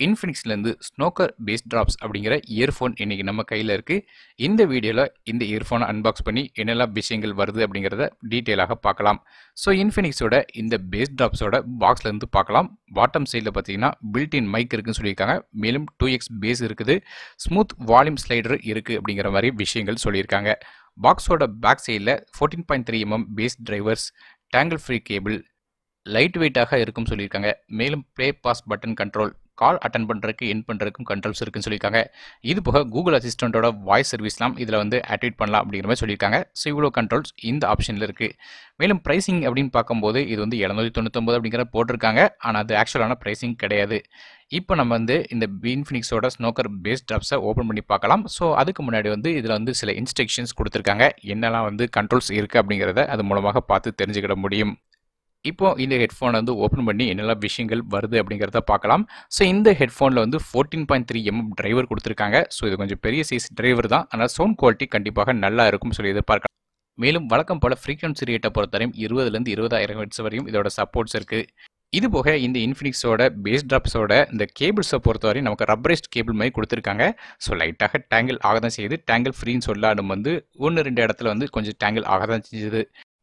இன்ஃபினிக்ஸ்லேருந்து snooker bass drops அப்படிங்கிற earphone இன்னைக்கு நம்ம கையில் இருக்குது இந்த வீடியோவில் இந்த இயர்ஃபோனை அன்பாக்ஸ் பண்ணி என்னெல்லாம் விஷயங்கள் வருது அப்படிங்கிறத டீட்டெயிலாக பார்க்கலாம் ஸோ இன்ஃபினிக்ஸோட இந்த பேஸ் ட்ராப்ஸோட பாக்ஸ்லேருந்து பார்க்கலாம் பாட்டம் சைடில் பார்த்தீங்கன்னா பில்டின் மைக் இருக்குன்னு சொல்லியிருக்காங்க மேலும் டூ எக்ஸ் பேஸ் இருக்குது ஸ்மூத் வால்யூம் ஸ்லைடர் இருக்குது அப்படிங்கிற மாதிரி விஷயங்கள் சொல்லியிருக்காங்க பாக்ஸோட பேக் சைடில் fourteen point three mm bass drivers tangle free cable light வெயிட்டாக இருக்கும் சொல்லியிருக்காங்க மேலும் play pause button control call attend பண்ணுறதுக்கு என் பண்ணுறதுக்கும் கண்ட்ரோல்ஸ் இருக்குன்னு சொல்லியிருக்காங்க இது போக கூகுள் அசிஸ்டண்ட்டோட வாய்ஸ் சர்வீஸ்லாம் இதில் வந்து ஆக்டிவேட் பண்ணலாம் அப்படிங்கிற மாதிரி சொல்லியிருக்காங்க ஸோ இவ்வளோ கண்ட்ரோல்ஸ் இந்த ஆப்ஷனில் இருக்குது மேலும் ப்ரைசிங் அப்படின்னு பார்க்கும்போது இது வந்து எழுநூற்றி தொண்ணூத்தொம்பது அப்படிங்கிற போட்டிருக்காங்க ஆனால் அது ஆக்சுவலான ப்ரைசிங் கிடையாது இப்போ நம்ம வந்து இந்த இன்ஃபினிக்ஸோட ஸ்னோக்கர் பேஸ் ட்ராப்ஸை ஓப்பன் பண்ணி பார்க்கலாம் ஸோ அதுக்கு முன்னாடி வந்து இதில் வந்து சில இன்ஸ்ட்ரக்ஷன்ஸ் கொடுத்துருக்காங்க என்னெல்லாம் வந்து கண்ட்ரோல்ஸ் இருக்குது அப்படிங்கிறத அது மூலமாக பார்த்து தெரிஞ்சுக்கிட முடியும் இப்போ இந்த ஹெட்ஃபோனை வந்து ஓப்பன் பண்ணி என்னெல்லாம் விஷயங்கள் வருது அப்படிங்கிறத பார்க்கலாம் ஸோ இந்த ஹெட்ஃபோனில் வந்து fourteen point three mm driver கொடுத்துருக்காங்க ஸோ இது கொஞ்சம் பெரிய சைஸ் டிரைவர் தான் ஆனால் சவுண்ட் குவாலிட்டி கண்டிப்பாக நல்லா இருக்கும் சொல்லி எதிர்பார்க்கலாம் மேலும் வழக்கம் போல் ஃப்ரீக்வன்சி ரேட்டை பொறுத்தவரையும் இருபதுலேருந்து இருபதாயிரம் ஹெட்ஸ் வரையும் இதோட சப்போர்ட்ஸ் இருக்குது இது போக இந்த இன்ஃபினிக்ஸோட பேஸ் ட்ராப்ஸோட இந்த கேபிள்ஸை பொறுத்தவரை நமக்கு ரப்பரைஸ்ட் கேபிள் மாதிரி கொடுத்துருக்காங்க ஸோ லைட்டாக டேங்கிள் ஆக தான் செய்யுது டேங்கிள் ஃப்ரீன்னு சொல்லாடும் வந்து ஒன்று ரெண்டு இடத்துல வந்து கொஞ்சம் டேங்கிள் ஆக தான் செஞ்சுது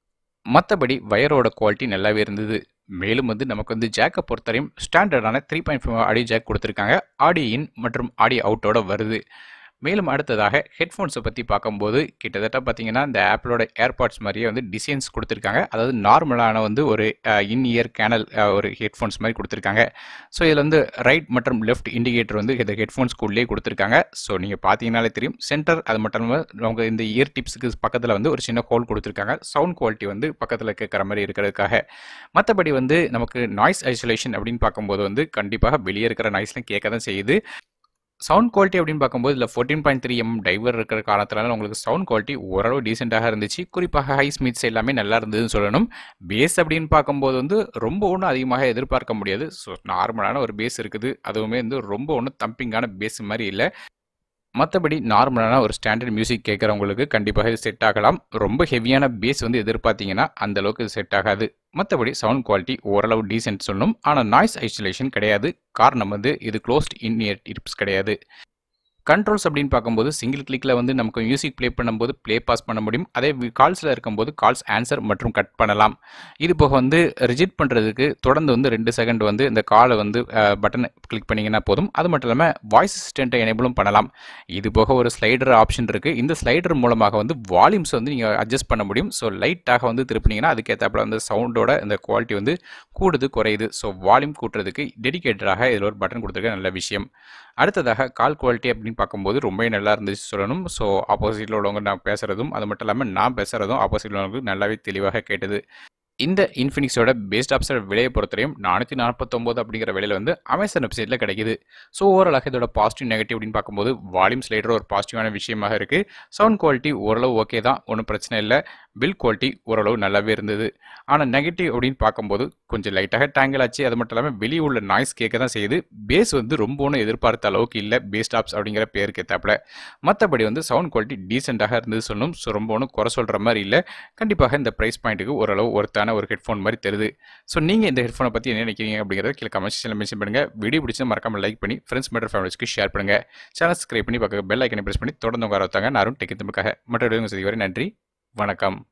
மற்றபடி வயரோட குவாலிட்டி நல்லாவே இருந்தது மேலும் வந்து நமக்கு வந்து ஜேக்கை பொறுத்தவரையும் ஸ்டாண்டர்டான three point five audio jack கொடுத்துருக்காங்க ஆடியோ இன் மற்றும் ஆடியோ அவுட்டோட வருது மேலும் அடுத்ததாக ஹெட்ஃபோன்ஸை பற்றி பார்க்கும்போது கிட்டத்தட்ட பார்த்தீங்கன்னா இந்த ஆப்பிளோட ஏர்பாட்ஸ் மாதிரியே வந்து டிசைன்ஸ் கொடுத்துருக்காங்க அதாவது நார்மலான வந்து ஒரு இன் இயர் கேனல் ஒரு ஹெட்ஃபோன்ஸ் மாதிரி கொடுத்துருக்காங்க ஸோ இதில் வந்து ரைட் மற்றும் லெஃப்ட் இண்டிகேட்டர் வந்து இந்த ஹெட்ஃபோன்ஸ்குள்ளேயே கொடுத்துருக்காங்க ஸோ நீங்கள் பார்த்தீங்கனாலே தெரியும் சென்டர் அது மட்டும் இல்லாமல் நமக்கு இந்த இயர் டிப்ஸுக்கு பக்கத்தில் வந்து ஒரு சின்ன ஹோல் கொடுத்துருக்காங்க சவுண்ட் குவாலிட்டி வந்து பக்கத்தில் கேட்குற மாதிரி இருக்கிறதுக்காக மற்றபடி வந்து நமக்கு நாய்ஸ் ஐசோலேஷன் அப்படின்னு பார்க்கும்போது வந்து கண்டிப்பாக வெளியே இருக்கிற நாய்ஸ்லாம் கேட்க தான் செய்யுது சவுண்ட் குவாலிட்டி அப்படின்னு பார்க்கும்போது இதில் fourteen point three M driver இருக்கிற காலத்தினால உங்களுக்கு சவுண்ட் குவாலிட்டி ஓரளவு டீசெண்டாக இருந்துச்சு குறிப்பாக ஹை ஸ்மிட்ஸ் எல்லாமே நல்லா இருந்ததுன்னு சொல்லணும் பேஸ் அப்படின்னு பார்க்கும்போது வந்து ரொம்ப ஒன்றும் அதிகமாக எதிர்பார்க்க முடியாது ஸோ நார்மலான ஒரு பேஸ் இருக்குது அதுவுமே வந்து ரொம்ப ஒன்றும் தம்பிங்கான பேஸ் மாதிரி இல்லை மற்றபடி நார்மலான ஒரு ஸ்டாண்டர்ட் மியூசிக் கேட்குறவங்களுக்கு கண்டிப்பாக இது செட் ஆகலாம் ரொம்ப ஹெவியான பேஸ் வந்து எதிர்பார்த்தீங்கன்னா அந்த அளவுக்கு இது செட் ஆகாது மற்றபடி சவுண்ட் குவாலிட்டி ஓரளவு டீசென்ட் சொல்லணும் ஆனால் நாய்ஸ் ஐசோலேஷன் கிடையாது காரணம் வந்து இது க்ளோஸ்ட் இன் இயர் டிப்ஸ் கிடையாது கண்ட்ரோல்ஸ் அப்படின்னு பார்க்கும்போது சிங்கிள் கிளிக்கில் வந்து நமக்கு மியூசிக் ப்ளே பண்ணும்போது ப்ளே பாஸ் பண்ண முடியும் அதே கால்ஸில் இருக்கும்போது கால்ஸ் ஆன்சர் மற்றும் கட் பண்ணலாம் இது போக வந்து ரிஜெக்ட் பண்ணுறதுக்கு தொடர்ந்து வந்து ரெண்டு செகண்ட் வந்து இந்த காலை வந்து பட்டனை கிளிக் பண்ணிங்கன்னா போதும் அது மட்டும் இல்லாமல் வாய்ஸ் அசிஸ்டண்ட்டை எனேபிளும் பண்ணலாம் இது போக ஒரு ஸ்லைடர் ஆப்ஷன் இருக்குது இந்த ஸ்லைடர் மூலமாக வந்து வால்யூம்ஸ் வந்து நீங்கள் அட்ஜஸ்ட் பண்ண முடியும் ஸோ லைட்டாக வந்து திருப்பினீங்கன்னா அதுக்கேற்றாப்புல அந்த சவுண்டோட அந்த குவாலிட்டி வந்து கூடுது குறையுது ஸோ வால்யூம் கூட்டுறதுக்கு டெடிக்கேட்டடாக இதில் ஒரு பட்டன் கொடுத்துருக்க நல்ல விஷயம் அடுத்ததாக கால் குவாலிட்டி அப்படின்னு பார்க்கும்போது ரொம்ப நல்லா இருந்துச்சு சொல்லணும் ஸோ ஆப்போசிட்டில் உள்ளவங்க நான் பேசுகிறதும் அது மட்டும் இல்லாமல் நான் பேசுகிறதும் ஆப்போசிட்டில் உள்ளவங்களுக்கு நல்லாவே தெளிவாக கேட்டது இந்த இன்ஃபினிக்ஸோட பேஸ்ட் ஆப்ஸோட விலையை பொறுத்தவரையும் நானூற்றி நாற்பத்தொம்போது அப்படிங்கிற விலையில் வந்து அமேசான் வெப்சைட்டில் கிடைக்குது ஸோ ஓவராலாக இதோட பாசிட்டிவ் நெகட்டிவ் அப்படின்னு பார்க்கும்போது வால்யூம் ஸ்லைடர் ஒரு பாசிட்டிவான விஷயமாக இருக்குது சவுண்ட் குவாலிட்டி ஓரளவு ஓகே தான் ஒன்றும் பிரச்சனை இல்லை பில் குவாலிட்டி ஓரளவு நல்லாவே இருந்தது ஆனால் நெகட்டிவ் அப்படின்னு பார்க்கும்போது கொஞ்சம் லைட்டாக டேங்கிள் ஆச்சு அது மட்டும் இல்லாமல் வெளியே உள்ள நாய்ஸ் கேட்க தான் செய்யுது பேஸ் வந்து ரொம்ப ஒன்றும் எதிர்பார்த்த அளவுக்கு இல்லை பேஸ்ட் ஆப்ஸ் அப்படிங்கிற பேருக்கு ஏற்றாப்புல மற்றபடி வந்து சவுண்ட் குவாலிட்டி டீசெண்டாக இருந்தது சொல்லணும் ஸோ ரொம்ப ஒன்றும் குறை சொல்கிற மாதிரி இல்லை கண்டிப்பாக இந்த ப்ரைஸ் பாயிண்ட்டுக்கு ஓரளவு ஒருத்தான ஒரு ஹெட்ஃபோன் மாதிரி தெரியுது ஸோ நீங்கள் இந்த ஹெட்ஃபோனை பற்றி என்ன நினைக்கிறீங்க அப்படிங்கிறத கீழே கமெண்ட் செக்ஷனில் மென்ஷன் பண்ணுங்கள் வீடியோ பிடிச்சா மறக்காமல் லைக் பண்ணி ஃப்ரெண்ட்ஸ் மற்றும் ஃபேமிலிஸ்க்கு ஷேர் பண்ணுங்கள் சேனல் சப்ஸ்கிரைப் பண்ணி பக்கம் பெல் ஐக்கனை ப்ரெஸ் பண்ணி தொடர்ந்து உங்க வரத்தாங்க நான் டெக்கி தமிழுக்காக மற்ற செய்தி வரை நன்றி வணக்கம்